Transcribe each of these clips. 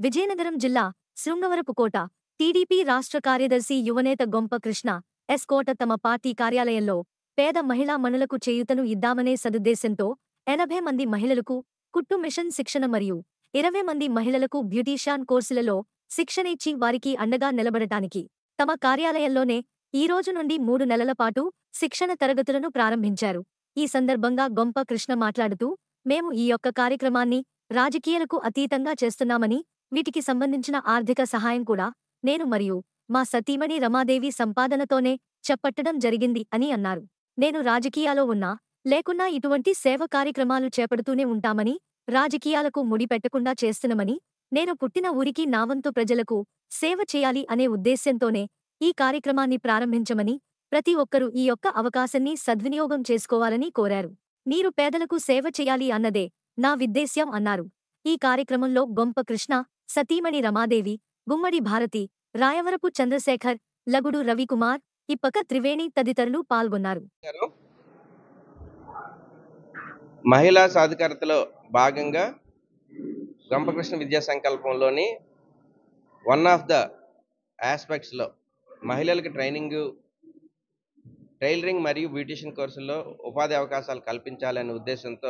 విజయనగరం జిల్లా శృంగవరపుకోట టీడీపీ రాష్ట్ర కార్యదర్శి యువనేత గొంప కృష్ణ ఎస్ కోట తమ పార్టీ కార్యాలయంలో పేద మహిళా మణులకు చేయూతను ఇద్దామనే సదుద్దేశంతో ఎనభై మంది మహిళలకు కుట్టు మిషన్ శిక్షణ మరియు ఇరవై మంది మహిళలకు బ్యూటీషియాన్ కోర్సులలో శిక్షణ ఇచ్చి వారికి అండగా నిలబడటానికి తమ కార్యాలయంలోనే ఈ రోజు నుండి మూడు నెలల పాటు శిక్షణ తరగతులను ప్రారంభించారు ఈ సందర్భంగా గొంప కృష్ణ మాట్లాడుతూ మేము ఈ యొక్క కార్యక్రమాన్ని రాజకీయాలకు అతీతంగా చేస్తున్నామని వీటికి సంబంధించిన ఆర్థిక సహాయం కూడా నేను మరియు మా సతీమణి రమాదేవి సంపాదనతోనే చెప్పట్టడం జరిగింది అని అన్నారు నేను రాజకీయాలో ఉన్నా లేకున్నా ఇటువంటి సేవ కార్యక్రమాలు చేపడుతూనే ఉంటామని రాజకీయాలకు ముడిపెట్టకుండా చేస్తున్నమని నేను పుట్టిన ఊరికి నా వంతు ప్రజలకు సేవ చేయాలి అనే ఉద్దేశ్యంతోనే ఈ కార్యక్రమాన్ని ప్రారంభించమని ప్రతి ఒక్కరూ ఈ యొక్క అవకాశాన్ని సద్వినియోగం చేసుకోవాలని కోరారు మీరు పేదలకు సేవ చేయాలి అన్నదే నా విద్దేశ్యం అన్నారు ఈ కార్యక్రమంలో గొంప కృష్ణ సతీమణి రమాదేవి గుమ్మడి భారతి రాయవరపు చంద్రశేఖర్ లగుడు రవికుమార్ ఇప్పక త్రివేణి తదితరులు పాల్గొన్నారు గారు మహిళా సాధికారతలో భాగంగా గంపకృష్ణ విద్యా సంకల్పంలోని వన్ ఆఫ్ ద ఆస్పెక్ట్స్లో మహిళలకు ట్రైనింగ్ టైలరింగ్ మరియు బ్యూటిషియన్ కోర్సుల్లో ఉపాధి అవకాశాలు కల్పించాలనే ఉద్దేశంతో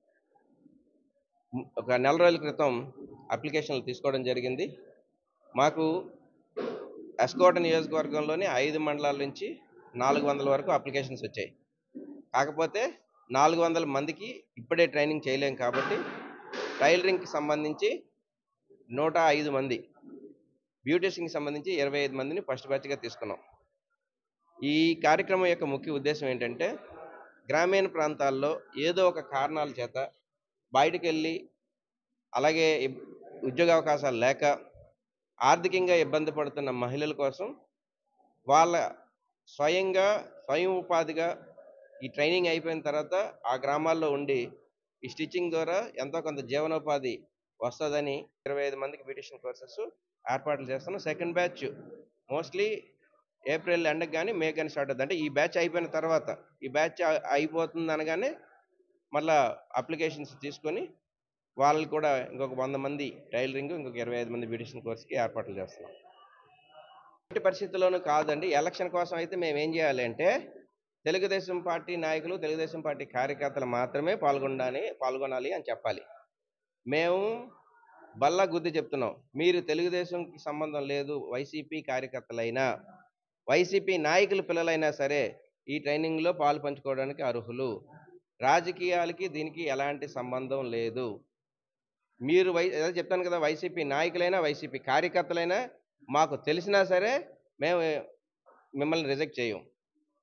మ్, ఒక నెల రోజుల క్రితం అప్లికేషన్లు తీసుకోవడం జరిగింది మాకు ఎస్కోట నియోజకవర్గంలోని ఐదు మండలాల నుంచి నాలుగు వందల వరకు అప్లికేషన్స్ వచ్చాయి కాకపోతే నాలుగు వందల మందికి ఇప్పుడే ట్రైనింగ్ చేయలేం కాబట్టి టైలరింగ్కి సంబంధించి నూట ఐదు మంది బ్యూటిషియన్కి సంబంధించి ఇరవై ఐదు మందిని ఫస్ట్ బ్యాచ్గా తీసుకున్నాం ఈ కార్యక్రమం యొక్క ముఖ్య ఉద్దేశం ఏంటంటే గ్రామీణ ప్రాంతాల్లో ఏదో ఒక కారణాల చేత బయటికి వెళ్ళి అలాగే ఇబ్- ఉద్యోగ అవకాశాలు లేక ఆర్థికంగా ఇబ్బంది పడుతున్న మహిళల కోసం వాళ్ళ స్వయంగా స్వయం ఉపాధిగా ఈ ట్రైనింగ్ అయిపోయిన తర్వాత ఆ గ్రామాల్లో ఉండి ఈ స్టిచ్చింగ్ ద్వారా ఎంతో కొంత జీవనోపాధి వస్తుందని ఇరవై ఐదు మందికి బ్యూటిషియన్ కోర్సెస్ ఏర్పాట్లు చేస్తున్నాం సెకండ్ బ్యాచ్ మోస్ట్లీ ఏప్రిల్ ఎండకి కానీ మే కానీ స్టార్ట్ అవుతుంది అంటే ఈ బ్యాచ్ అయిపోయిన తర్వాత ఈ బ్యాచ్ అయిపోతుంది అనగానే మళ్ళా అప్లికేషన్స్ తీసుకొని వాళ్ళకి కూడా ఇంకొక వంద మంది టైలరింగ్ ఇంకొక ఇరవై ఐదు మంది బ్యూటిషియన్ కోర్స్కి ఏర్పాట్లు చేస్తున్నాం ఎట్టి పరిస్థితుల్లోనూ కాదండి ఎలక్షన్ కోసం అయితే మేము ఏం చేయాలి అంటే తెలుగుదేశం పార్టీ నాయకులు తెలుగుదేశం పార్టీ కార్యకర్తలు మాత్రమే పాల్గొనాలి పాల్గొనాలి అని చెప్పాలి మేము బల్లా గుద్ది చెప్తున్నాం మీరు తెలుగుదేశంకి సంబంధం లేదు వైసీపీ కార్యకర్తలైనా వైసీపీ నాయకుల పిల్లలైనా సరే ఈ ట్రైనింగ్లో పాలు పంచుకోవడానికి అర్హులు రాజకీయాలకి దీనికి ఎలాంటి సంబంధం లేదు మీరు వై ఏదో చెప్తాను కదా వైసీపీ నాయకులైనా వైసీపీ కార్యకర్తలైనా మాకు తెలిసినా సరే మేము మిమ్మల్ని రిజెక్ట్ చేయం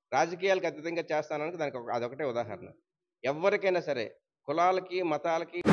రాజకీయాలకు అతీతంగా చేస్తానని దానికి ఒక- అదొకటే ఉదాహరణ ఎవరికైనా సరే కులాలకి మతాలకి